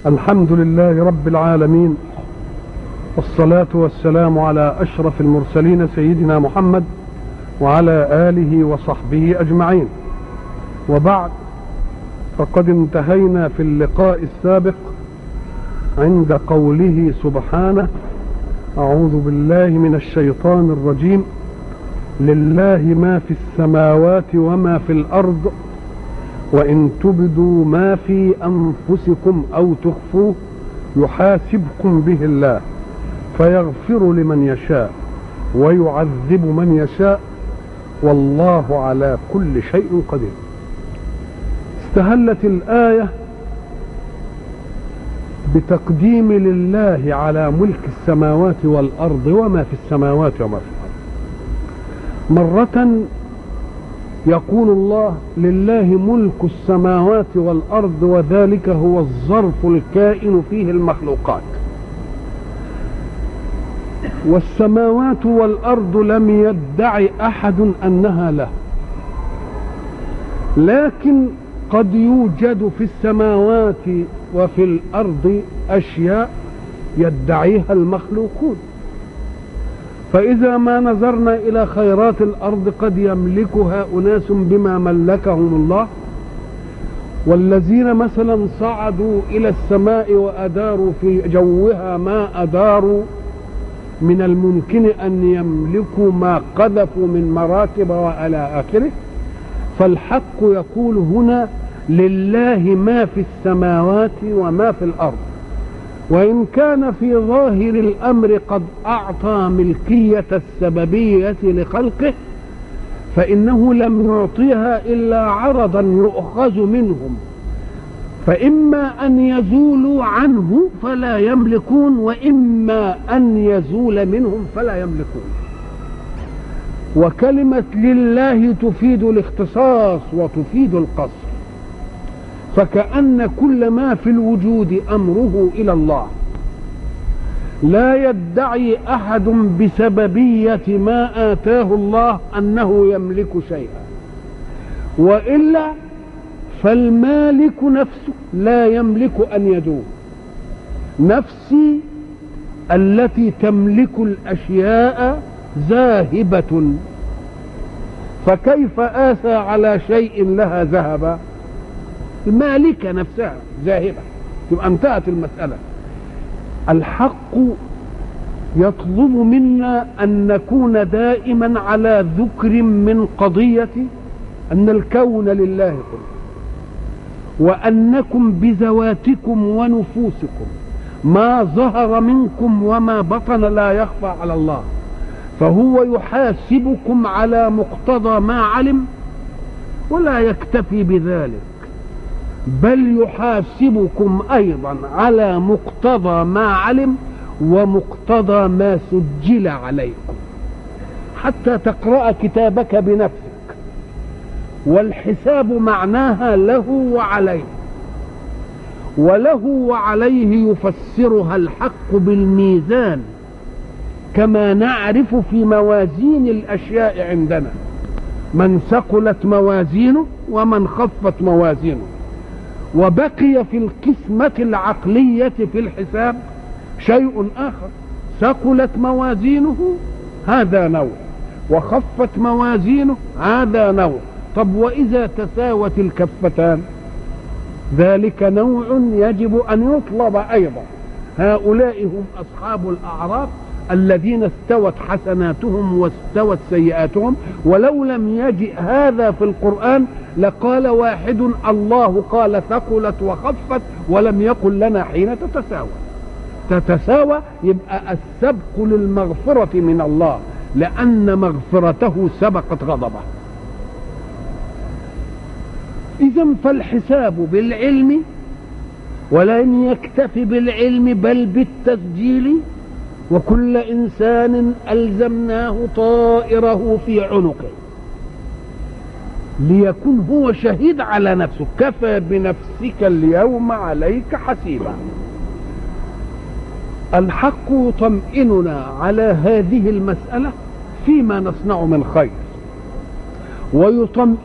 الحمد لله رب العالمين والصلاة والسلام على أشرف المرسلين سيدنا محمد وعلى آله وصحبه أجمعين وبعد فقد انتهينا في اللقاء السابق عند قوله سبحانه أعوذ بالله من الشيطان الرجيم لله ما في السماوات وما في الأرض وإن تبدوا ما في أنفسكم أو تخفوه يحاسبكم به الله فيغفر لمن يشاء ويعذب من يشاء والله على كل شيء قدير استهلت الآية بتقديم لله على ملك السماوات والأرض وما في السماوات وما في الأرض مرة يقول الله لله ملك السماوات والأرض وذلك هو الظرف الكائن فيه المخلوقات والسماوات والأرض لم يدعي أحد أنها له لكن قد يوجد في السماوات وفي الأرض أشياء يدعيها المخلوقون فإذا ما نظرنا إلى خيرات الأرض قد يملكها أناس بما ملكهم الله والذين مثلا صعدوا إلى السماء وأداروا في جوها ما أداروا من الممكن أن يملكوا ما قذفوا من مراكب وإلى آخره فالحق يقول هنا لله ما في السماوات وما في الأرض وإن كان في ظاهر الأمر قد أعطى ملكية السببية لخلقه فإنه لم يعطيها إلا عرضا يؤخذ منهم فإما أن يزولوا عنه فلا يملكون وإما أن يزول منهم فلا يملكون وكلمة لله تفيد الاختصاص وتفيد القصر فكأن كل ما في الوجود أمره إلى الله لا يدعي أحد بسببية ما آتاه الله أنه يملك شيئا وإلا فالمالك نفسه لا يملك أن يدوم نفسي التي تملك الأشياء ذاهبة فكيف آسى على شيء لها ذهب المالكة نفسها ذاهبة تبقى انتهت المسألة الحق يطلب منا أن نكون دائما على ذكر من قضية أن الكون لله كله وأنكم بذواتكم ونفوسكم ما ظهر منكم وما بطن لا يخفى على الله فهو يحاسبكم على مقتضى ما علم ولا يكتفي بذلك بل يحاسبكم ايضا على مقتضى ما علم ومقتضى ما سجل عليكم حتى تقرا كتابك بنفسك والحساب معناها له وعليه وله وعليه يفسرها الحق بالميزان كما نعرف في موازين الاشياء عندنا من ثقلت موازينه ومن خفت موازينه وبقي في القسمة العقلية في الحساب شيء آخر ثقلت موازينه هذا نوع وخفت موازينه هذا نوع طب وإذا تساوت الكفتان ذلك نوع يجب أن يطلب أيضا هؤلاء هم أصحاب الأعراف الذين استوت حسناتهم واستوت سيئاتهم ولو لم يجئ هذا في القرآن لقال واحد الله قال ثقلت وخفت ولم يقل لنا حين تتساوى تتساوى يبقى السبق للمغفرة من الله لأن مغفرته سبقت غضبه إذا فالحساب بالعلم ولن يكتفي بالعلم بل بالتسجيل وكل إنسان ألزمناه طائره في عنقه ليكون هو شهيد على نفسه كفى بنفسك اليوم عليك حسيبا الحق يطمئننا على هذه المسألة فيما نصنع من خير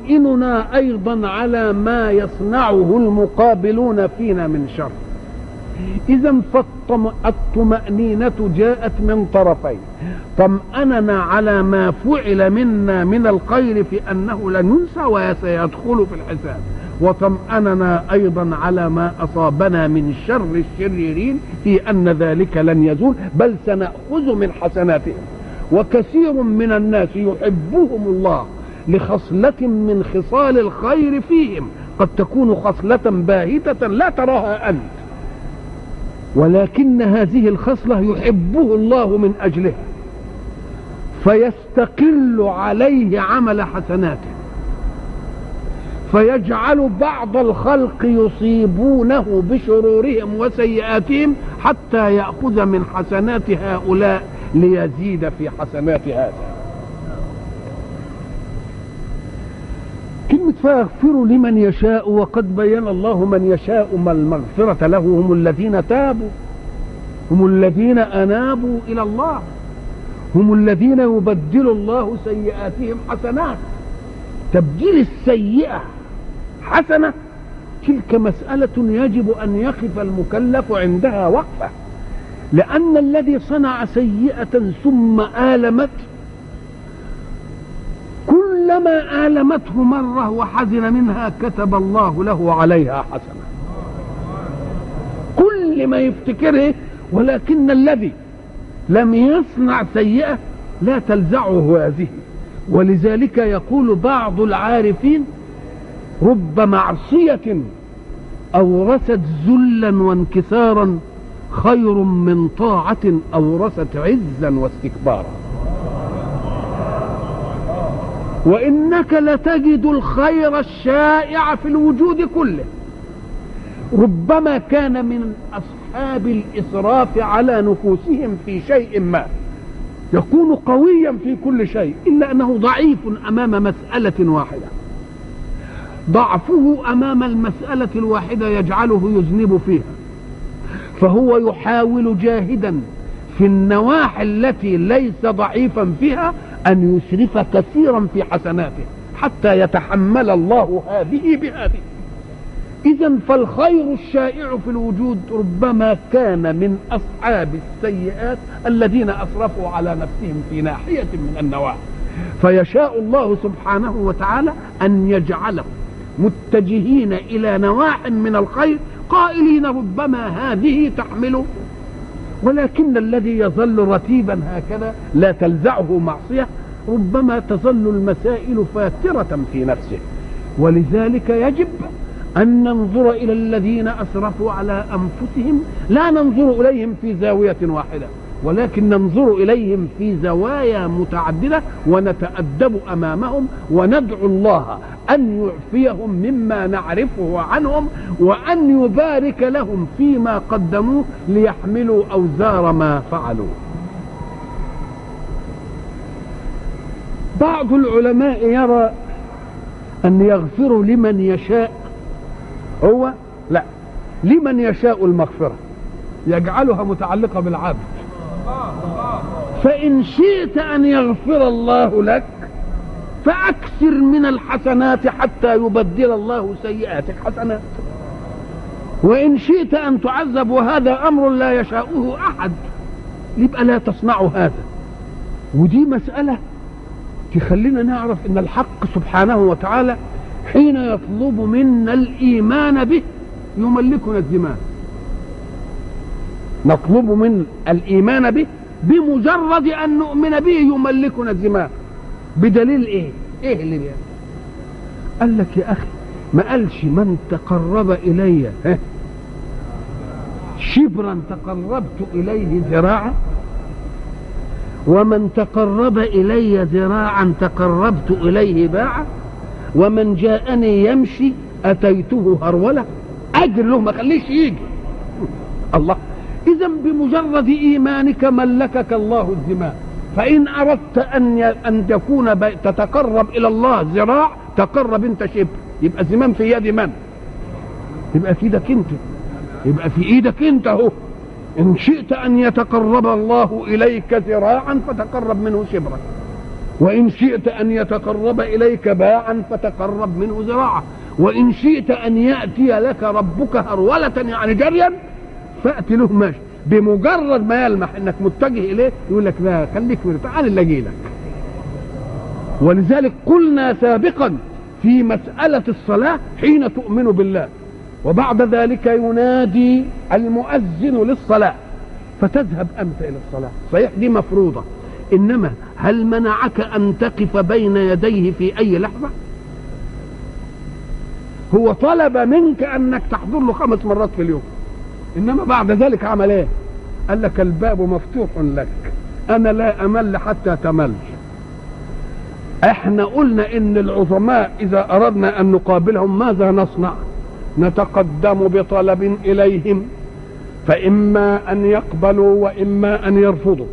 ويطمئننا أيضا على ما يصنعه المقابلون فينا من شر إذا فالطمأنينة جاءت من طرفين طمأننا على ما فعل منا من الخير في أنه لن ينسى وسيدخل في الحساب وطمأننا أيضا على ما أصابنا من شر الشريرين في أن ذلك لن يزول بل سنأخذ من حسناتهم وكثير من الناس يحبهم الله لخصلة من خصال الخير فيهم قد تكون خصلة باهتة لا تراها أنت ولكن هذه الخصلة يحبه الله من أجلها فيستقل عليه عمل حسناته فيجعل بعض الخلق يصيبونه بشرورهم وسيئاتهم حتى يأخذ من حسنات هؤلاء ليزيد في حسنات هذا كلمة فيغفر لمن يشاء وقد بين الله من يشاء ما المغفرة له هم الذين تابوا هم الذين أنابوا إلى الله هم الذين يبدل الله سيئاتهم حسنات تبديل السيئة حسنة تلك مسألة يجب أن يقف المكلف عندها وقفة لأن الذي صنع سيئة ثم آلمت كلما آلمته مرة وحزن منها كتب الله له عليها حسنة كل ما يفتكره ولكن الذي لم يصنع سيئة لا تلزعه هذه ولذلك يقول بعض العارفين رب معصية أورثت ذلا وانكسارا خير من طاعة أورثت عزا واستكبارا وإنك لتجد الخير الشائع في الوجود كله ربما كان من أصحاب الإسراف على نفوسهم في شيء ما يكون قويا في كل شيء إلا أنه ضعيف أمام مسألة واحدة ضعفه أمام المسألة الواحدة يجعله يذنب فيها فهو يحاول جاهدا في النواحي التي ليس ضعيفا فيها أن يسرف كثيرا في حسناته حتى يتحمل الله هذه بهذه إذا فالخير الشائع في الوجود ربما كان من أصحاب السيئات الذين أسرفوا على نفسهم في ناحية من النواحي فيشاء الله سبحانه وتعالى أن يجعلهم متجهين إلى نواح من الخير قائلين ربما هذه تحمل ولكن الذي يظل رتيبا هكذا لا تلزعه معصية ربما تظل المسائل فاترة في نفسه ولذلك يجب أن ننظر إلى الذين أسرفوا على أنفسهم لا ننظر إليهم في زاوية واحدة ولكن ننظر إليهم في زوايا متعددة ونتأدب أمامهم وندعو الله أن يعفيهم مما نعرفه عنهم وأن يبارك لهم فيما قدموه ليحملوا أوزار ما فعلوا بعض العلماء يرى أن يغفر لمن يشاء هو لا لمن يشاء المغفرة يجعلها متعلقة بالعبد فإن شئت أن يغفر الله لك فأكثر من الحسنات حتى يبدل الله سيئاتك حسنات وإن شئت أن تعذب وهذا أمر لا يشاؤه أحد يبقى لا تصنع هذا ودي مسألة تخلينا نعرف أن الحق سبحانه وتعالى حين يطلب منا الإيمان به يملكنا الدماء نطلب من الإيمان به بمجرد أن نؤمن به يملكنا الدماء بدليل إيه؟ إيه اللي بيعمل؟ قال لك يا أخي ما قالش من تقرب إلي ها شبرا تقربت إليه ذراعا ومن تقرب إلي ذراعا تقربت إليه باعا ومن جاءني يمشي أتيته هرولة أجر له ما خليش يجي الله إذا بمجرد إيمانك ملكك الله الدماء فإن أردت أن أن تكون تتقرب إلى الله ذراع تقرب أنت شبر يبقى زمام في يد من؟ يبقى في ايدك أنت يبقى في إيدك أنت أهو إن شئت أن يتقرب الله إليك ذراعا فتقرب منه شبرا وإن شئت أن يتقرب إليك باعا فتقرب منه ذراعا وإن شئت أن يأتي لك ربك هرولة يعني جريا فأتي له ماشي بمجرد ما يلمح انك متجه اليه يقول لك لا خليك مرتاح انا اللي اجي لك ولذلك قلنا سابقا في مسألة الصلاة حين تؤمن بالله وبعد ذلك ينادي المؤذن للصلاة فتذهب أنت إلى الصلاة صحيح دي مفروضة إنما هل منعك أن تقف بين يديه في أي لحظة هو طلب منك أنك تحضر له خمس مرات في اليوم إنما بعد ذلك عمل إيه قال لك الباب مفتوح لك أنا لا أمل حتى تمل احنا قلنا ان العظماء اذا اردنا ان نقابلهم ماذا نصنع نتقدم بطلب اليهم فاما ان يقبلوا واما ان يرفضوا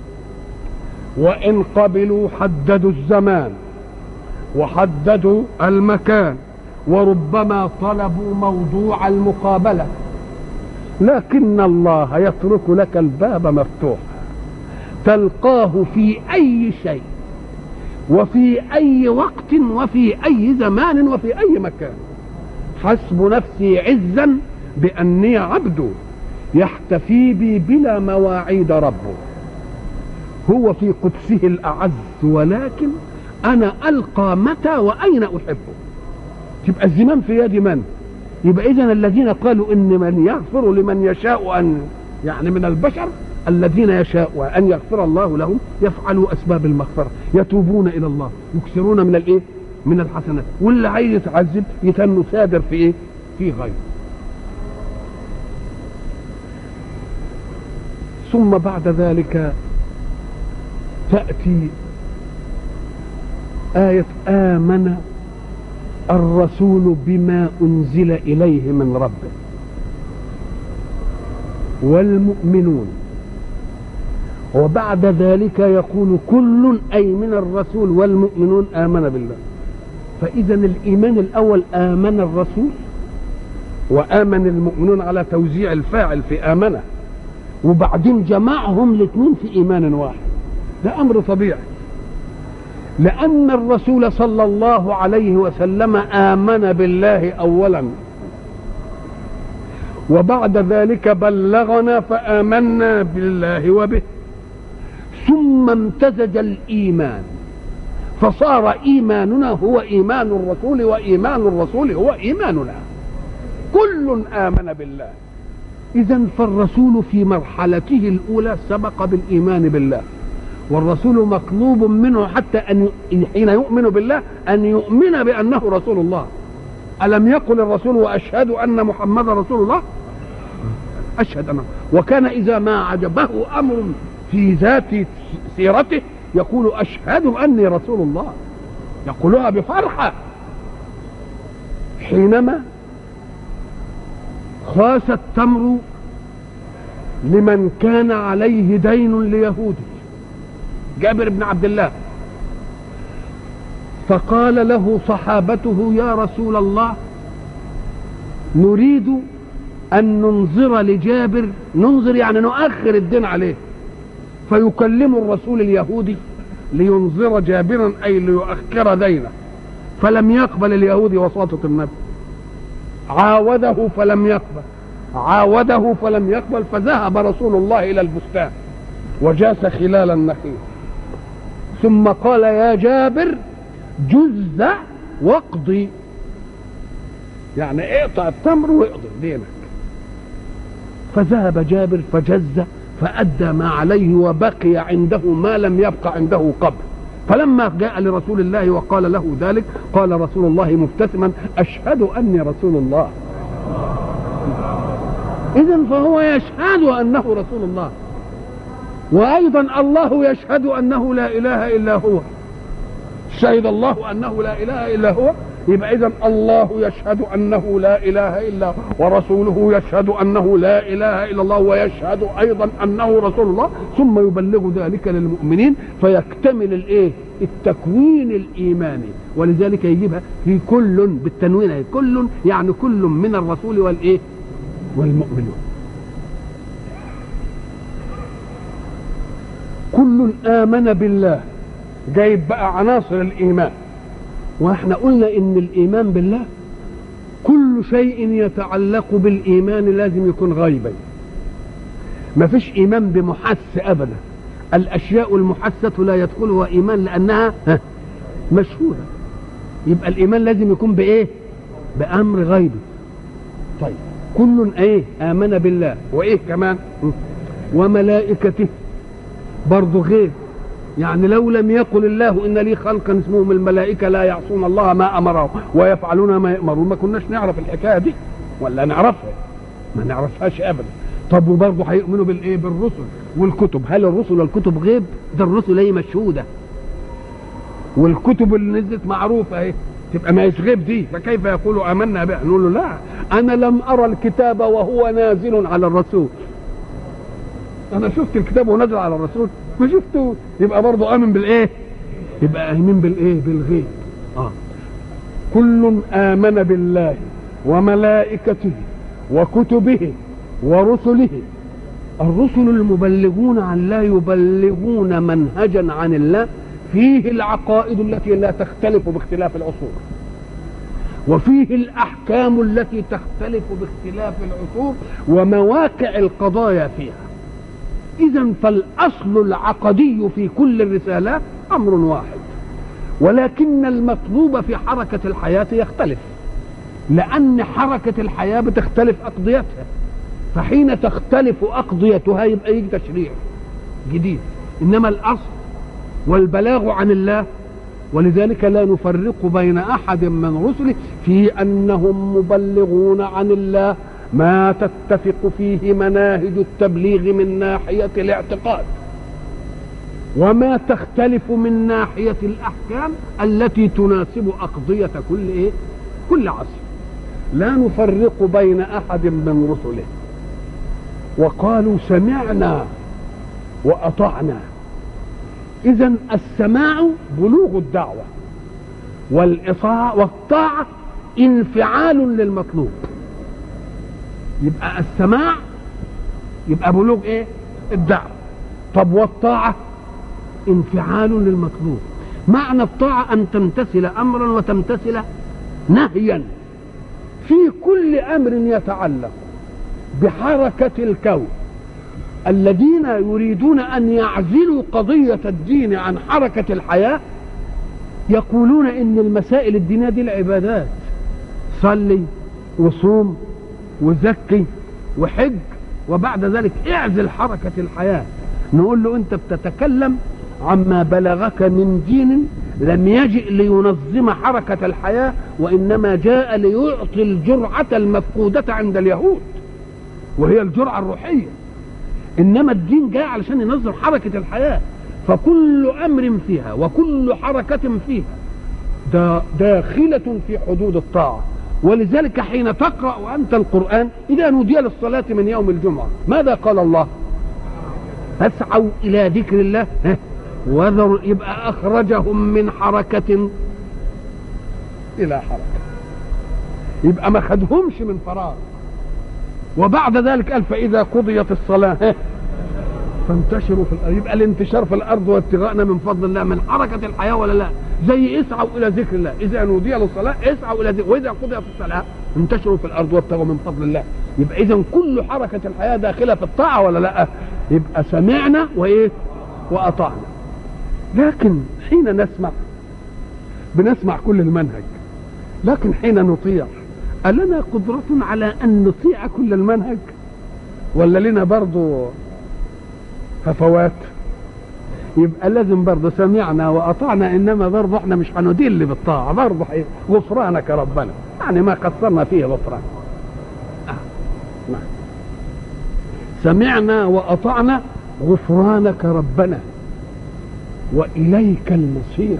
وان قبلوا حددوا الزمان وحددوا المكان وربما طلبوا موضوع المقابله لكن الله يترك لك الباب مفتوحا تلقاه في اي شيء وفي اي وقت وفي اي زمان وفي اي مكان حسب نفسي عزا باني عبد يحتفي بي بلا مواعيد ربه هو في قدسه الاعز ولكن انا القى متى واين احبه تبقى الزمام في يد من يبقى اذا الذين قالوا ان من يغفر لمن يشاء ان يعني من البشر الذين يشاء ان يغفر الله لهم يفعلوا اسباب المغفره يتوبون الى الله يكثرون من الايه من الحسنات واللي عايز يتعذب يتنوا سادر في ايه في غيره ثم بعد ذلك تأتي آية آمن الرسول بما أنزل إليه من ربه والمؤمنون وبعد ذلك يقول كل أي من الرسول والمؤمنون آمن بالله فإذا الإيمان الأول آمن الرسول وآمن المؤمنون على توزيع الفاعل في آمنه وبعدين جمعهم الاثنين في إيمان واحد ده أمر طبيعي لأن الرسول صلى الله عليه وسلم آمن بالله أولا وبعد ذلك بلغنا فآمنا بالله وبه ثم امتزج الإيمان فصار إيماننا هو إيمان الرسول وإيمان الرسول هو إيماننا كل آمن بالله إذا فالرسول في مرحلته الأولى سبق بالإيمان بالله والرسول مطلوب منه حتى أن حين يؤمن بالله أن يؤمن بأنه رسول الله ألم يقل الرسول وأشهد أن محمد رسول الله أشهد أنه وكان إذا ما عجبه أمر في ذات سيرته يقول أشهد أني رسول الله يقولها بفرحة حينما خاس التمر لمن كان عليه دين ليهودي جابر بن عبد الله فقال له صحابته يا رسول الله نريد أن ننظر لجابر ننظر يعني نؤخر الدين عليه فيكلم الرسول اليهودي لينظر جابرا أي ليؤخر دينه فلم يقبل اليهودي وساطة النبي عاوده فلم يقبل عاوده فلم يقبل فذهب رسول الله إلى البستان وجاس خلال النخيل ثم قال يا جابر جز واقضي يعني اقطع التمر واقضي دينك فذهب جابر فجز فأدى ما عليه وبقي عنده ما لم يبق عنده قبل فلما جاء لرسول الله وقال له ذلك قال رسول الله مبتسما أشهد أني رسول الله إذا فهو يشهد أنه رسول الله وأيضا الله يشهد أنه لا إله إلا هو شهد الله أنه لا إله إلا هو يبقى إذا الله يشهد أنه لا إله إلا هو ورسوله يشهد أنه لا إله إلا الله ويشهد أيضا أنه رسول الله ثم يبلغ ذلك للمؤمنين فيكتمل الإيه؟ التكوين الإيماني ولذلك يجيبها في كل بالتنوين كل يعني كل من الرسول والإيه؟ والمؤمنون كل آمن بالله جايب بقى عناصر الإيمان واحنا قلنا ان الايمان بالله كل شيء يتعلق بالايمان لازم يكون غيبا ما فيش ايمان بمحس ابدا الاشياء المحسه لا يدخلها ايمان لانها ها، مشهوده يبقى الايمان لازم يكون بايه بامر غيبي طيب كل ايه امن بالله وايه كمان م. وملائكته برضه غيب يعني لو لم يقل الله ان لي خلقا اسمهم الملائكه لا يعصون الله ما امرهم ويفعلون ما يامرون ما كناش نعرف الحكايه دي ولا نعرفها ما نعرفهاش ابدا طب وبرضه هيؤمنوا بالايه بالرسل والكتب هل الرسل والكتب غيب ده الرسل هي مشهوده والكتب اللي نزلت معروفه اهي تبقى ما هيش غيب دي فكيف يقول امنا بها نقول له لا انا لم ارى الكتاب وهو نازل على الرسول انا شفت الكتاب وهو نازل على الرسول ما شفته يبقى برضه امن بالايه يبقى امين بالايه بالغيب اه كل امن بالله وملائكته وكتبه ورسله الرسل المبلغون عن لا يبلغون منهجا عن الله فيه العقائد التي لا تختلف باختلاف العصور وفيه الاحكام التي تختلف باختلاف العصور ومواقع القضايا فيها اذا فالاصل العقدي في كل الرسالات امر واحد ولكن المطلوب في حركه الحياه يختلف لان حركه الحياه بتختلف اقضيتها فحين تختلف اقضيتها يبقى يجي تشريع جديد انما الاصل والبلاغ عن الله ولذلك لا نفرق بين احد من رسله في انهم مبلغون عن الله ما تتفق فيه مناهج التبليغ من ناحيه الاعتقاد وما تختلف من ناحيه الاحكام التي تناسب اقضيه كل ايه كل عصر لا نفرق بين احد من رسله وقالوا سمعنا واطعنا اذا السماع بلوغ الدعوه والاطاعه والطاعه انفعال للمطلوب يبقى السماع يبقى بلوغ ايه الدعوه طب والطاعه انفعال للمطلوب معنى الطاعه ان تمتثل امرا وتمتثل نهيا في كل امر يتعلق بحركه الكون الذين يريدون ان يعزلوا قضيه الدين عن حركه الحياه يقولون ان المسائل الدينيه دي العبادات صلي وصوم وزكي وحج وبعد ذلك اعزل حركه الحياه نقول له انت بتتكلم عما بلغك من دين لم يجئ لينظم حركه الحياه وانما جاء ليعطي الجرعه المفقوده عند اليهود وهي الجرعه الروحيه انما الدين جاء علشان ينظم حركه الحياه فكل امر فيها وكل حركه فيها دا داخله في حدود الطاعه ولذلك حين تقرا انت القران اذا نودي للصلاه من يوم الجمعه ماذا قال الله فاسعوا الى ذكر الله ها، وذروا يبقى اخرجهم من حركه الى حركه يبقى ما خدهمش من فراغ وبعد ذلك قال فاذا قضيت الصلاه ها، فانتشروا في الارض يبقى الانتشار في الارض وابتغاءنا من فضل الله من حركه الحياه ولا لا زي اسعوا الى ذكر الله اذا نودي للصلاه اسعوا الى ذكر واذا قضيت الصلاه انتشروا في الارض وابتغوا من فضل الله يبقى اذا كل حركه الحياه داخله في الطاعه ولا لا يبقى سمعنا وايه واطعنا لكن حين نسمع بنسمع كل المنهج لكن حين نطيع ألنا قدرة على أن نطيع كل المنهج ولا لنا برضو هفوات يبقى لازم برضه سمعنا واطعنا انما برضه احنا مش هندل بالطاعه برضه حي- غفرانك ربنا يعني ما قصرنا فيه غفران آه. نعم. سمعنا واطعنا غفرانك ربنا واليك المصير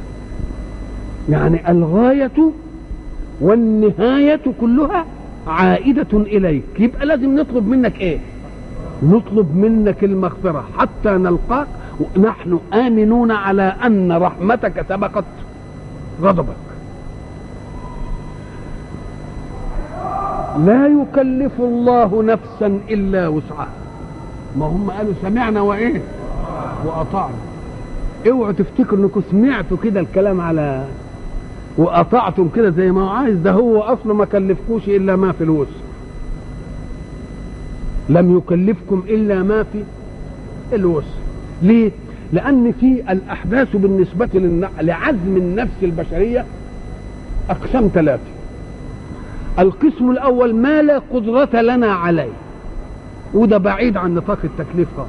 يعني الغايه والنهايه كلها عائده اليك يبقى لازم نطلب منك ايه نطلب منك المغفرة حتى نلقاك نحن آمنون على أن رحمتك سبقت غضبك لا يكلف الله نفسا إلا وسعها ما هم قالوا سمعنا وإيه وأطعنا اوعوا تفتكروا انكم سمعتوا كده الكلام على وأطعتم كده زي ما هو عايز ده هو أصله ما كلفكوش إلا ما في الوسع لم يكلفكم الا ما في الوسع ليه لان في الاحداث بالنسبه للن- لعزم النفس البشريه اقسام ثلاثه القسم الاول ما لا قدره لنا عليه وده بعيد عن نطاق التكليف خالص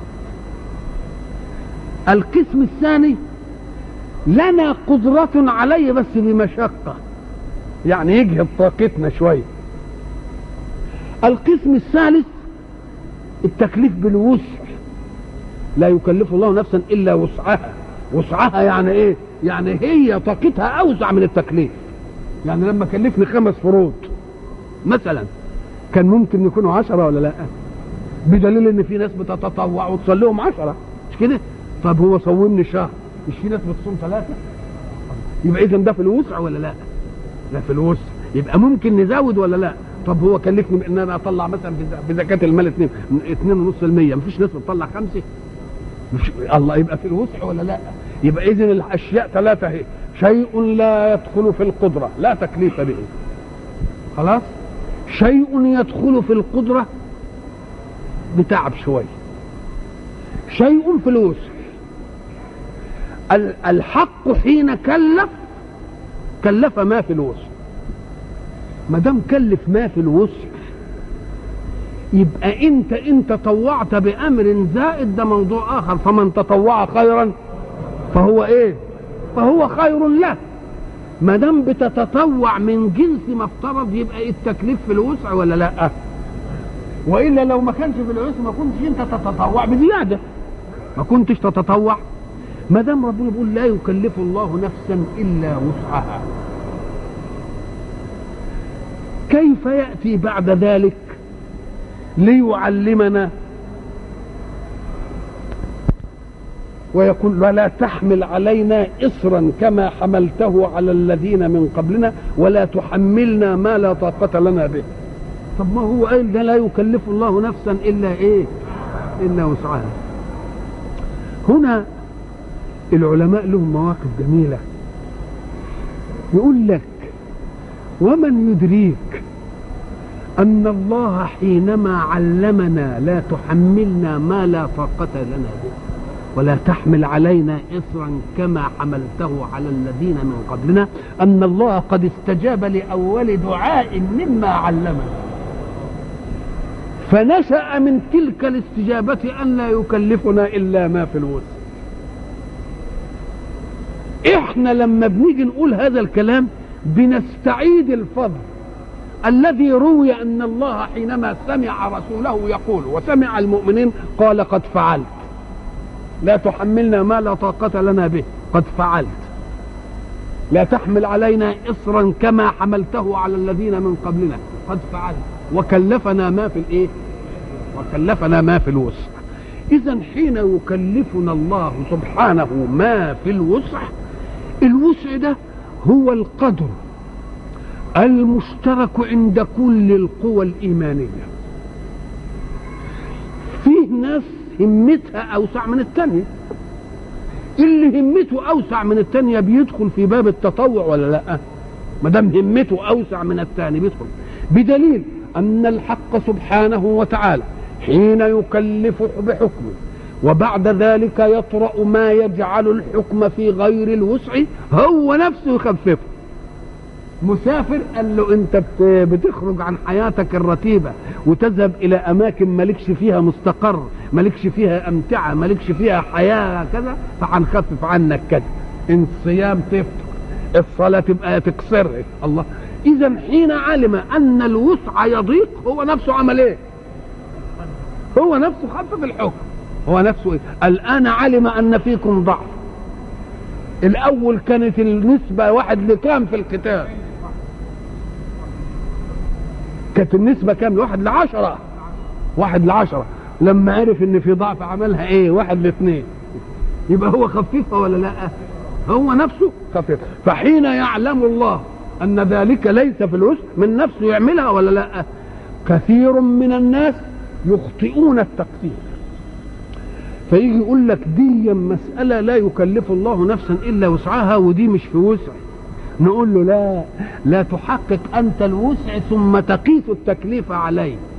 القسم الثاني لنا قدرة عليه بس بمشقة يعني يجهد طاقتنا شوية القسم الثالث التكليف بالوسع لا يكلف الله نفسا الا وسعها وسعها يعني ايه يعني هي طاقتها اوسع من التكليف يعني لما كلفني خمس فروض مثلا كان ممكن يكونوا عشرة ولا لا بدليل ان في ناس بتتطوع وتصليهم عشرة مش كده طب هو صومني شهر مش في ناس بتصوم ثلاثة يبقى اذا ده في الوسع ولا لا ده في الوسع يبقى ممكن نزود ولا لا طب هو كلفني بان انا اطلع مثلا بز- بزكاه المال 2 2.5% مفيش ناس بتطلع خمسه مش الله يبقى في الوسع ولا لا يبقى اذا الاشياء ثلاثه اهي شيء لا يدخل في القدره لا تكليف به خلاص شيء يدخل في القدره بتعب شويه شيء في الوسع ال- الحق حين كلف كلف ما في الوسع ما دام كلف ما في الوسع يبقى انت ان تطوعت بامر زائد ده موضوع اخر فمن تطوع خيرا فهو ايه فهو خير له ما دام بتتطوع من جنس ما افترض يبقى التكليف في الوسع ولا لا والا لو ما كانش في الوسع ما كنتش انت تتطوع بزياده ما كنتش تتطوع ما دام ربنا بيقول لا يكلف الله نفسا الا وسعها كيف ياتي بعد ذلك ليعلمنا ويقول ولا تحمل علينا إصرا كما حملته على الذين من قبلنا ولا تحملنا ما لا طاقة لنا به طب ما هو قال ده لا يكلف الله نفسا إلا إيه إلا وسعها هنا العلماء لهم مواقف جميلة يقول لك ومن يدريك أن الله حينما علمنا لا تحملنا ما لا طاقة لنا به ولا تحمل علينا إصرا كما حملته على الذين من قبلنا أن الله قد استجاب لأول دعاء مما علمنا فنشأ من تلك الاستجابة أن لا يكلفنا إلا ما في الوسع احنا لما بنيجي نقول هذا الكلام بنستعيد الفضل الذي روي ان الله حينما سمع رسوله يقول وسمع المؤمنين قال قد فعلت لا تحملنا ما لا طاقة لنا به قد فعلت لا تحمل علينا إصرا كما حملته على الذين من قبلنا قد فعلت وكلفنا ما في الايه وكلفنا ما في الوسع اذا حين يكلفنا الله سبحانه ما في الوسع الوسع ده هو القدر المشترك عند كل القوى الإيمانية فيه ناس همتها أوسع من التانية اللي همته أوسع من التانية بيدخل في باب التطوع ولا لا ما دام همته أوسع من التاني بيدخل بدليل أن الحق سبحانه وتعالى حين يكلف بحكمه وبعد ذلك يطرأ ما يجعل الحكم في غير الوسع هو نفسه يخففه مسافر قال له انت بتخرج عن حياتك الرتيبة وتذهب الى اماكن مالكش فيها مستقر مالكش فيها امتعة مالكش فيها حياة كذا فهنخفف عنك كذا الصيام تفطر الصلاة تبقى تكسرها الله اذا حين علم ان الوسع يضيق هو نفسه عمل ايه هو نفسه خفف الحكم هو نفسه ايه الان علم ان فيكم ضعف الاول كانت النسبة واحد لكام في القتال كانت النسبة كام واحد لعشرة واحد لعشرة لما عرف ان في ضعف عملها ايه واحد لاثنين يبقى هو خفيفها ولا لا هو نفسه خفيف فحين يعلم الله ان ذلك ليس في الوسع من نفسه يعملها ولا لا كثير من الناس يخطئون التقدير فيجي يقول لك دي مسألة لا يكلف الله نفسا إلا وسعها ودي مش في وسع نقول له لا لا تحقق أنت الوسع ثم تقيس التكليف عليه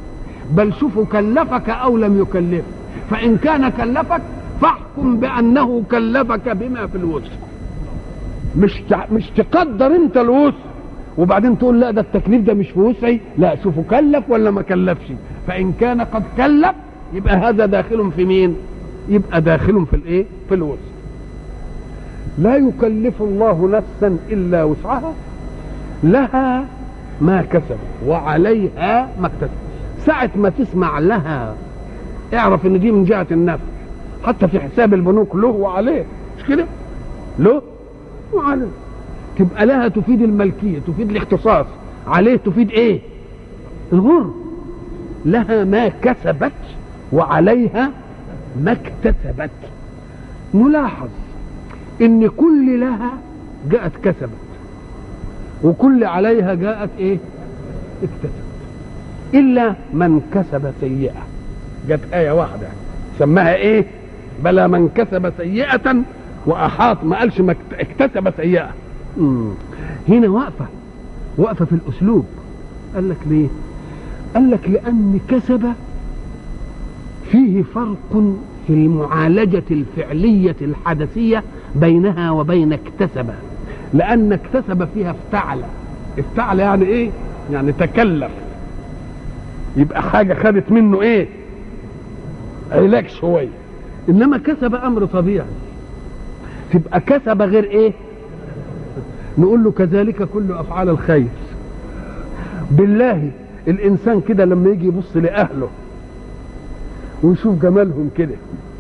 بل شوفوا كلفك او لم يكلفك فان كان كلفك فاحكم بانه كلفك بما في الوسع مش مش تقدر انت الوسع وبعدين تقول لا ده التكليف ده مش في وسعي لا شوفوا كلف ولا ما كلفش فان كان قد كلف يبقى هذا داخل في مين يبقى داخل في الايه في الوسع لا يكلف الله نفسا الا وسعها لها ما كسبت وعليها ما اكتسبت ساعة ما تسمع لها اعرف ان دي من جهة النفع حتى في حساب البنوك له وعليه مش كده له وعليه تبقى لها تفيد الملكية تفيد الاختصاص عليه تفيد ايه الغر لها ما كسبت وعليها ما اكتسبت نلاحظ ان كل لها جاءت كسبت وكل عليها جاءت ايه اكتسبت الا من كسب سيئه جت ايه واحده سماها ايه بلى من كسب سيئه واحاط ما قالش ما اكتسب سيئه مم. هنا واقفه واقفه في الاسلوب قال لك ليه قال لك لان كسب فيه فرق في المعالجة الفعلية الحدثية بينها وبين اكتسب لأن اكتسب فيها افتعل افتعل يعني ايه يعني تكلف يبقى حاجة خدت منه ايه علاج شوية انما كسب امر طبيعي تبقى كسب غير ايه نقول له كذلك كل افعال الخير بالله الانسان كده لما يجي يبص لاهله ويشوف جمالهم كده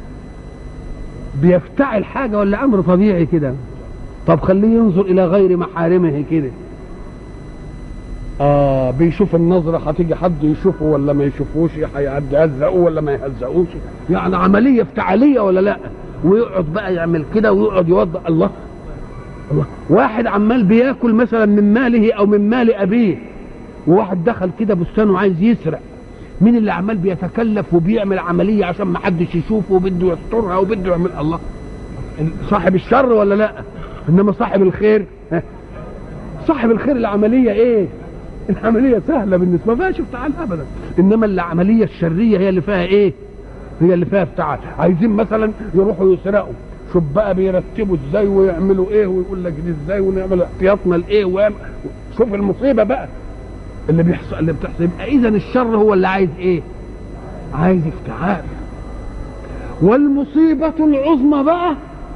بيفتعل حاجة ولا أمر طبيعي كده طب خليه ينظر إلى غير محارمه كده آه بيشوف النظرة هتيجي حد يشوفه ولا ما يشوفوش هيهزقوه ولا ما يهزقوش يعني عملية افتعالية ولا لا ويقعد بقى يعمل كده ويقعد يوضع الله الله واحد عمال بياكل مثلا من ماله أو من مال أبيه وواحد دخل كده بستانه عايز يسرق مين اللي عمال بيتكلف وبيعمل عمليه عشان ما حدش يشوفه وبده يسترها وبده يعمل الله صاحب الشر ولا لا انما صاحب الخير ها؟ صاحب الخير العمليه ايه العمليه سهله بالنسبه ما فيهاش افتعال ابدا انما العمليه الشريه هي اللي فيها ايه هي اللي فيها افتعال عايزين مثلا يروحوا يسرقوا شوف بقى بيرتبوا ازاي ويعملوا ايه ويقول لك دي ازاي ونعمل احتياطنا لايه ويعمل شوف المصيبه بقى اللي بيحصل اللي بتحصل يبقى اذا الشر هو اللي عايز ايه عايز افتعال والمصيبة العظمى بقى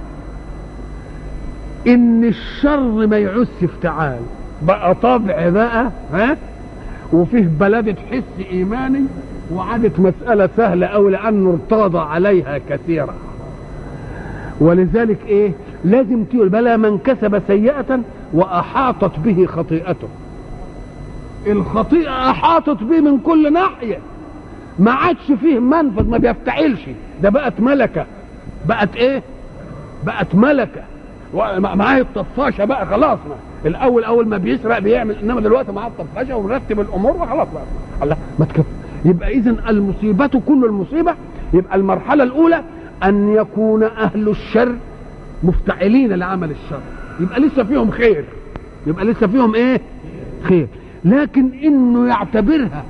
ان الشر ما يعوز افتعال بقى طبع بقى ها وفيه بلدة حس ايماني وعادت مسألة سهلة او لانه ارتضى عليها كثيرا ولذلك ايه لازم تقول بلى من كسب سيئة واحاطت به خطيئته الخطيئة أحاطت به من كل ناحية ما عادش فيه منفذ ما بيفتعلش ده بقت ملكة بقت ايه بقت ملكة معاه الطفاشة بقى خلاص ما. الأول أول ما بيسرق بيعمل إنما دلوقتي معاه الطفاشة ونرتب الأمور وخلاص بقى الله ما تكفي يبقى إذا المصيبة كل المصيبة يبقى المرحلة الأولى أن يكون أهل الشر مفتعلين لعمل الشر يبقى لسه فيهم خير يبقى لسه فيهم ايه خير لكن انه يعتبرها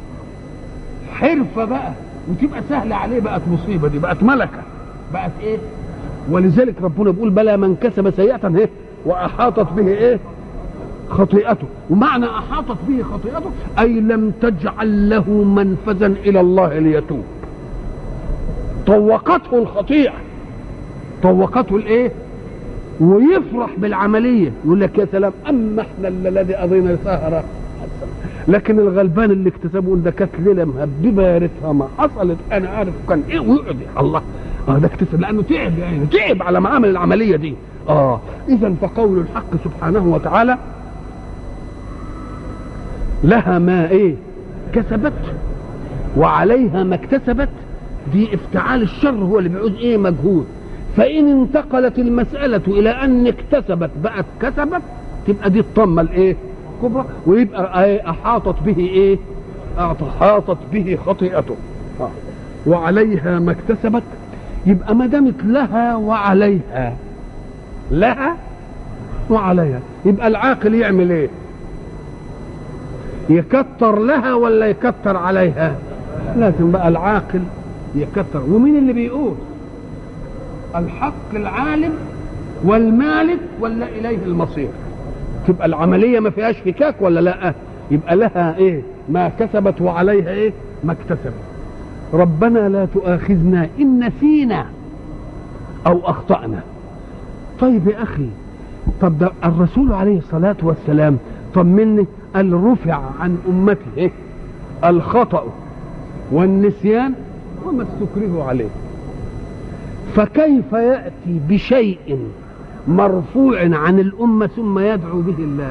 حرفة بقى وتبقى سهلة عليه بقت مصيبة دي بقت ملكة بقت ايه ولذلك ربنا بيقول بلى من كسب سيئة ايه واحاطت به ايه خطيئته ومعنى احاطت به خطيئته اي لم تجعل له منفذا الى الله ليتوب طوقته الخطيئة طوقته الايه ويفرح بالعملية يقول لك يا سلام أما احنا الذي قضينا سهرة لكن الغلبان اللي اكتسبوا ده كانت ليلة مهببة يا ريتها ما حصلت أنا عارف كان إيه ويقعد الله اه ده اكتسب لأنه تعب يعني تعب على ما عمل العملية دي اه إذا فقول الحق سبحانه وتعالى لها ما إيه كسبت وعليها ما اكتسبت دي افتعال الشر هو اللي بيعوز ايه مجهود فإن انتقلت المسألة إلى أن اكتسبت بقت كسبت تبقى دي الطمة الإيه؟ كبرى ويبقى إيه أحاطت به إيه؟ أحاطت به خطيئته آه. وعليها ما اكتسبت يبقى ما دامت لها وعليها لها وعليها يبقى العاقل يعمل ايه؟ يكتر لها ولا يكتر عليها؟ لازم بقى العاقل يكتر ومين اللي بيقول الحق العالم والمالك ولا اليه المصير تبقى العمليه ما فيهاش فكاك ولا لا يبقى لها ايه ما كسبت وعليها ايه ما اكتسبت ربنا لا تؤاخذنا ان نسينا او اخطانا طيب يا اخي طب ده الرسول عليه الصلاه والسلام طمني قال رفع عن امتي إيه؟ الخطا والنسيان وما استكرهوا عليه فكيف ياتي بشيء مرفوع عن الامه ثم يدعو به الله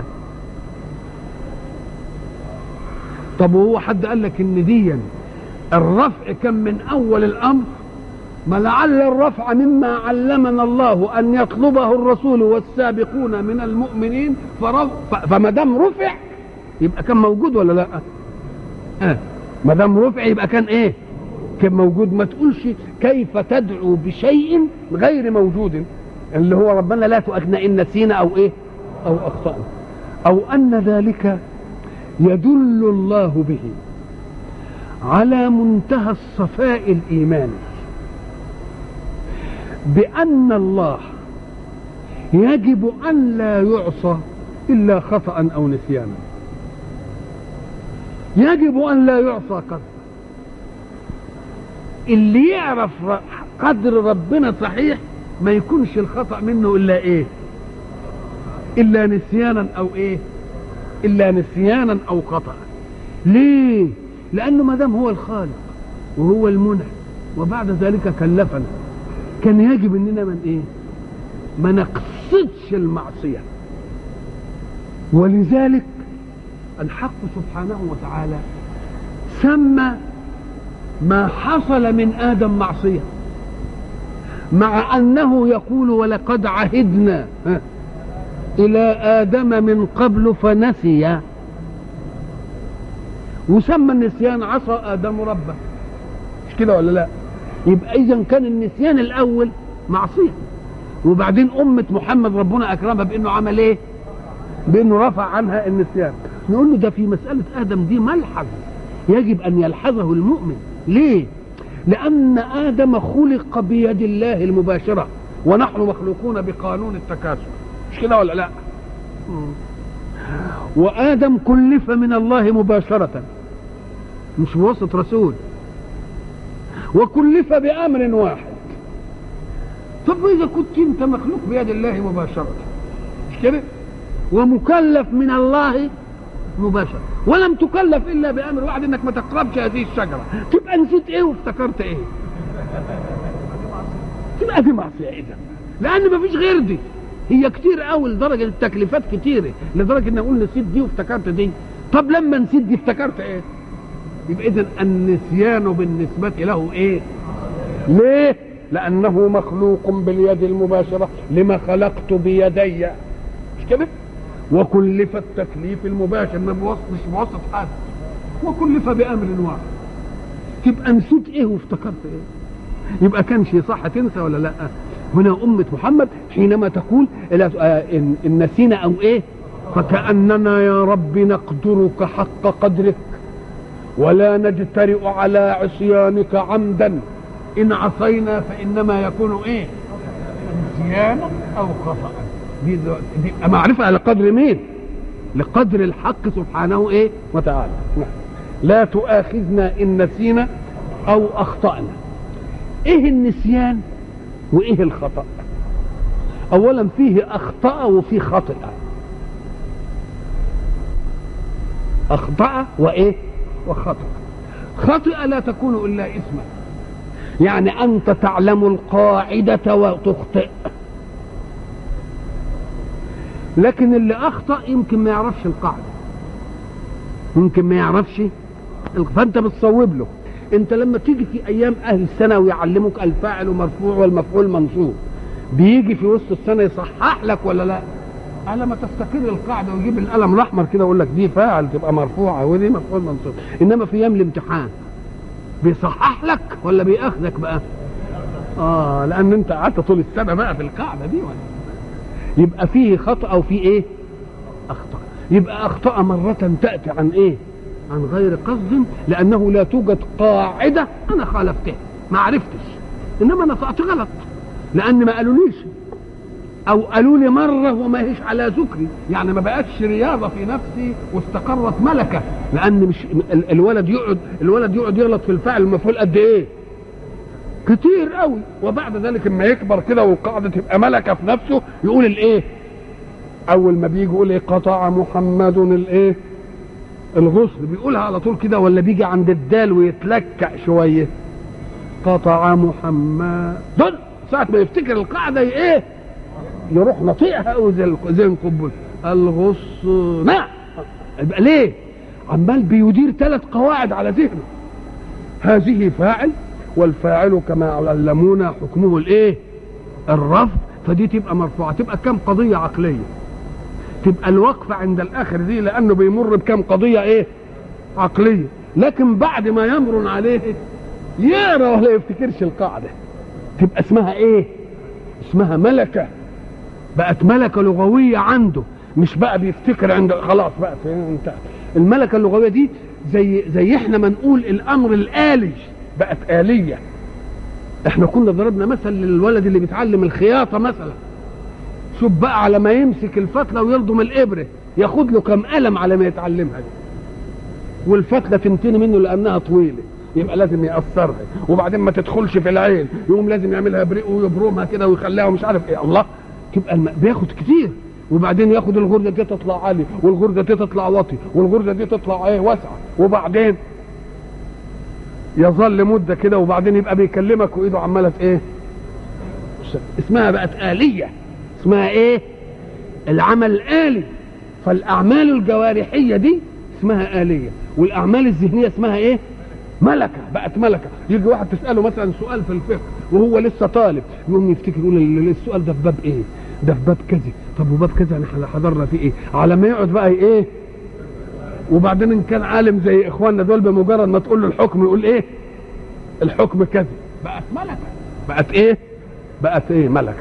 طب وهو حد قال لك ان ديا الرفع كان من اول الامر ما لعل الرفع مما علمنا الله ان يطلبه الرسول والسابقون من المؤمنين فما دام رفع يبقى كان موجود ولا لا؟ آه. ما دام رفع يبقى كان ايه؟ كان موجود ما تقولش كيف تدعو بشيء غير موجود اللي هو ربنا لا تؤاخذنا ان نسينا او ايه؟ او اخطانا او ان ذلك يدل الله به على منتهى الصفاء الايماني بان الله يجب ان لا يعصى الا خطا او نسيانا يجب ان لا يعصى قدر اللي يعرف قدر ربنا صحيح ما يكونش الخطا منه الا ايه الا نسيانا او ايه الا نسيانا او خطا ليه لانه ما دام هو الخالق وهو المنعم وبعد ذلك كلفنا كان يجب اننا من ايه ما نقصدش المعصيه ولذلك الحق سبحانه وتعالى سمى ما حصل من ادم معصيه مع انه يقول ولقد عهدنا الى ادم من قبل فنسي وسمى النسيان عصى ادم ربه مش كده ولا لا يبقى اذا كان النسيان الاول معصيه وبعدين امه محمد ربنا اكرمها بانه عمل ايه بانه رفع عنها النسيان نقول له ده في مساله ادم دي ملحظ يجب ان يلحظه المؤمن ليه لان ادم خلق بيد الله المباشره ونحن مخلوقون بقانون التكاثر مش كده ولا لا وادم كلف من الله مباشره مش بواسطه رسول وكلف بامر واحد طب اذا كنت انت مخلوق بيد الله مباشره مش كده ومكلف من الله مباشرة ولم تكلف الا بامر واحد انك ما تقربش هذه الشجره تبقى نسيت ايه وافتكرت ايه تبقى دي معصيه اذا لان ما فيش غير دي هي كتير قوي لدرجه التكليفات كتيره لدرجه ان اقول نسيت دي وافتكرت دي طب لما نسيت دي افتكرت ايه يبقى اذا النسيان بالنسبه له ايه ليه لانه مخلوق باليد المباشره لما خلقت بيدي مش كده وكلف التكليف المباشر ما بوسط مش بوسط حد وكلف بامر واحد تبقى نسيت ايه وافتكرت ايه يبقى كان شيء صح تنسى ولا لا هنا أمة محمد حينما تقول إن, إن نسينا أو إيه فكأننا يا رب نقدرك حق قدرك ولا نجترئ على عصيانك عمدا إن عصينا فإنما يكون إيه نسيانا أو خطأ دي, دي معرفة على قدر مين لقدر الحق سبحانه إيه وتعالى لا تؤاخذنا إن نسينا أو أخطأنا إيه النسيان وايه الخطا اولا فيه اخطا وفيه خطئ اخطا وايه وخطا خطئ لا تكون الا اسما يعني انت تعلم القاعده وتخطئ لكن اللي اخطا يمكن ما يعرفش القاعده يمكن ما يعرفش فانت بتصوب له انت لما تيجي في ايام اهل السنه ويعلمك الفاعل مرفوع والمفعول منصوب بيجي في وسط السنه يصحح لك ولا لا على ما تستقر القاعده ويجيب القلم الاحمر كده ويقول لك دي فاعل تبقى مرفوعه ودي مفعول منصوب انما في ايام الامتحان بيصحح لك ولا بياخذك بقى اه لان انت قعدت طول السنه بقى في القاعده دي ولا يبقى فيه خطا او فيه ايه اخطا يبقى اخطا مره تاتي عن ايه عن غير قصد لانه لا توجد قاعده انا خالفتها ما عرفتش انما نطقت غلط لان ما قالوليش او قالوا لي مره وما هيش على ذكري يعني ما بقتش رياضه في نفسي واستقرت ملكه لان مش ال- الولد يقعد الولد يقعد يغلط في الفعل المفعول قد ايه كتير قوي وبعد ذلك اما يكبر كده والقاعده تبقى ملكه في نفسه يقول الايه اول ما بيجي يقول ايه قطع محمد الايه الغسل بيقولها على طول كده ولا بيجي عند الدال ويتلكع شويه قطع محمد دول ساعة ما يفتكر القاعدة ايه يروح نطيقها قوي زي الق- زي القنبله الغصن نعم يبقى ليه عمال بيدير ثلاث قواعد على ذهنه هذه فاعل والفاعل كما علمونا حكمه الايه الرفض فدي تبقى مرفوعه تبقى كم قضيه عقليه تبقى الوقفه عند الاخر دي لانه بيمر بكم قضيه ايه عقليه لكن بعد ما يمر عليه يقرا ولا يفتكرش القاعده تبقى اسمها ايه اسمها ملكه بقت ملكه لغويه عنده مش بقى بيفتكر عند خلاص بقى في انت الملكه اللغويه دي زي زي احنا ما نقول الامر الالي بقت اليه احنا كنا ضربنا مثل للولد اللي بيتعلم الخياطه مثلا شوف بقى على ما يمسك الفتله ويلضم الابره ياخد له كم قلم على ما يتعلمها دي والفتله تنتني منه لانها طويله يبقى لازم يقصرها وبعدين ما تدخلش في العين يقوم لازم يعملها بريق ويبرمها كده ويخليها ومش عارف ايه الله تبقى الم... بياخد كتير وبعدين ياخد الغرزه دي تطلع عالي والغرزه دي تطلع واطي والغرزه دي تطلع ايه واسعه وبعدين يظل مده كده وبعدين يبقى بيكلمك وايده عماله ايه اسمها بقت آلية اسمها ايه العمل الآلي فالأعمال الجوارحية دي اسمها آلية والأعمال الذهنية اسمها ايه ملكة بقت ملكة يجي واحد تسأله مثلا سؤال في الفقه وهو لسه طالب يقوم يفتكر يقول ال- السؤال ده في باب ايه ده في باب كذا طب وباب كذا احنا حضرنا فيه ايه على ما يقعد بقى ايه وبعدين ان كان عالم زي اخواننا دول بمجرد ما تقول له الحكم يقول ايه الحكم كذا بقت ملكة بقت ايه بقت ايه ملكة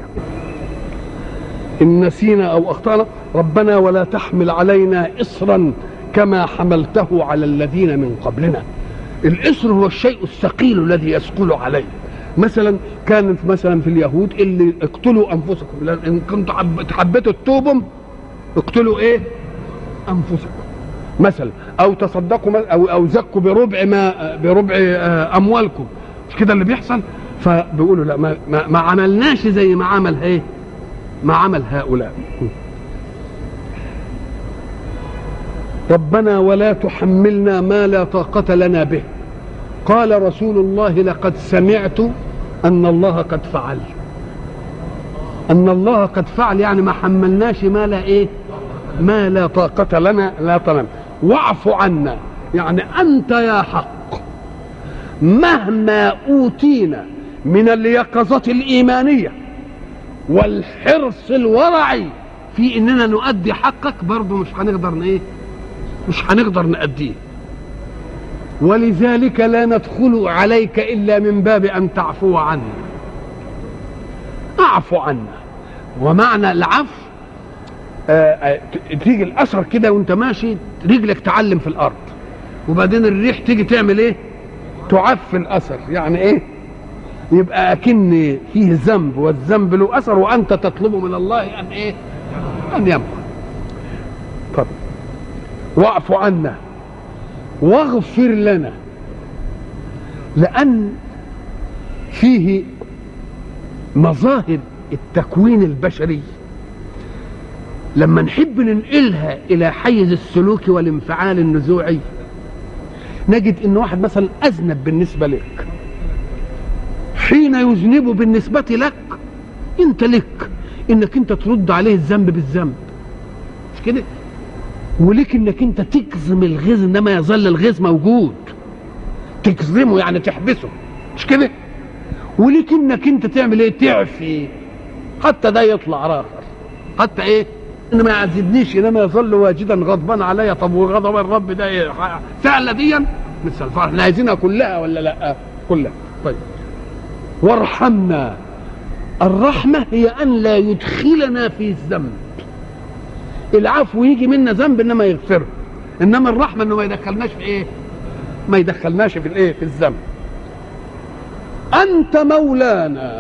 إن نسينا أو أخطأنا ربنا ولا تحمل علينا إصرا كما حملته على الذين من قبلنا الإصر هو الشيء الثقيل الذي يثقل عليه مثلا كانت مثلا في اليهود اللي اقتلوا انفسكم لأن ان كنتوا حب- حبيتوا تتوبوا اقتلوا ايه انفسكم مثلا او تصدقوا م- او او زكوا بربع ما بربع آه، اموالكم مش كده اللي بيحصل فبيقولوا لا ما, ما, ما عملناش زي ما عمل ايه ما عمل هؤلاء ربنا ولا تحملنا ما لا طاقة لنا به قال رسول الله لقد سمعت أن الله قد فعل أن الله قد فعل يعني ما حملناش ما لا إيه ما لا طاقة لنا لا طلب واعف عنا يعني أنت يا حق مهما أوتينا من اليقظة الإيمانية والحرص الورعي في إننا نؤدي حقك برضه مش هنقدر ن- إيه مش هنقدر نأديه ولذلك لا ندخل عليك إلا من باب أن تعفو عنا اعفو عنا ومعنى العفو آه، آه، ت- تيجي الاثر كده وانت ماشي رجلك تعلم في الارض وبعدين الريح تيجي تعمل ايه تعفي الاثر يعني ايه يبقى اكن فيه ذنب والذنب له اثر وانت تطلب من الله ان ايه ان يمحو طب واعف عنا واغفر لنا لان فيه مظاهر التكوين البشري لما نحب ننقلها الى حيز السلوك والانفعال النزوعي نجد ان واحد مثلا اذنب بالنسبه لك حين يذنب بالنسبه لك انت لك انك انت ترد عليه الذنب بالذنب مش كده ولك انك انت تكظم الغيظ انما يظل الغيظ موجود تكظمه يعني تحبسه مش كده ولك انك انت تعمل ايه تعفي حتى ده يطلع راخر حتى ايه ان ما يعذبنيش انما يظل واجدا غضبان عليا طب وغضب الرب ده ايه ح- سهله ديا مثل الفرح احنا عايزينها كلها ولا لا كلها طيب وارحمنا الرحمه هي ان لا يدخلنا في الذنب العفو يجي منا ذنب انما يغفره انما الرحمه انه ما يدخلناش في ايه ما يدخلناش في الايه في الذنب انت مولانا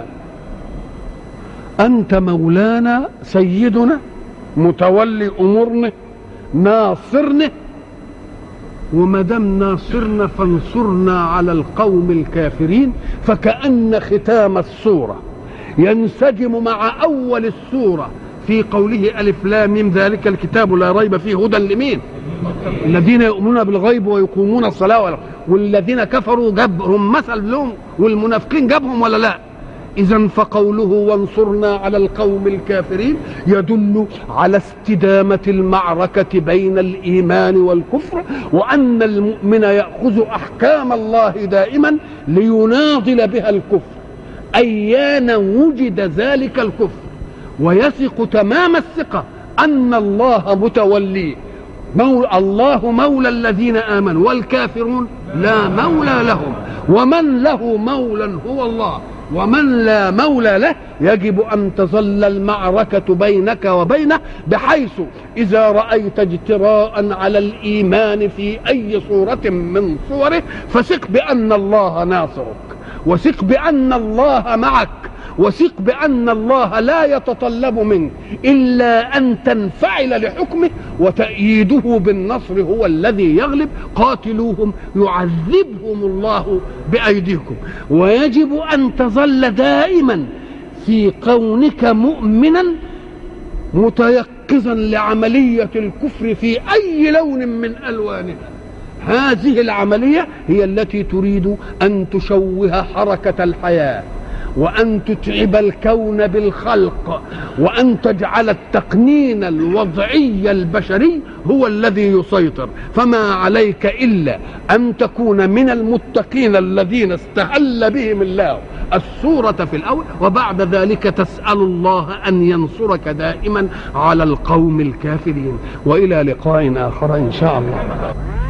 انت مولانا سيدنا متولي امورنا ناصرنا وما دام ناصرنا فانصرنا على القوم الكافرين فكأن ختام السورة ينسجم مع أول السورة في قوله ألف لام ميم ذلك الكتاب لا ريب فيه هدى لمين؟ الذين يؤمنون بالغيب ويقومون الصلاة والذين كفروا جابهم مثل لهم والمنافقين جابهم ولا لا؟ إذا فقوله وانصرنا على القوم الكافرين يدل على استدامة المعركة بين الإيمان والكفر وأن المؤمن يأخذ أحكام الله دائما ليناضل بها الكفر أيان وجد ذلك الكفر ويثق تمام الثقة أن الله متولي مولى الله مولى الذين آمنوا والكافرون لا مولى لهم ومن له مولى هو الله ومن لا مولى له يجب ان تظل المعركه بينك وبينه بحيث اذا رايت اجتراء على الايمان في اي صوره من صوره فثق بان الله ناصرك وثق بان الله معك وثق بأن الله لا يتطلب منك إلا أن تنفعل لحكمه وتأييده بالنصر هو الذي يغلب قاتلوهم يعذبهم الله بأيديكم ويجب أن تظل دائما في كونك مؤمنا متيقظا لعملية الكفر في أي لون من ألوانها هذه العملية هي التي تريد أن تشوه حركة الحياة وأن تتعب الكون بالخلق وأن تجعل التقنين الوضعي البشري هو الذي يسيطر فما عليك إلا أن تكون من المتقين الذين استهل بهم الله السورة في الأول وبعد ذلك تسأل الله أن ينصرك دائما على القوم الكافرين وإلى لقاء آخر إن شاء الله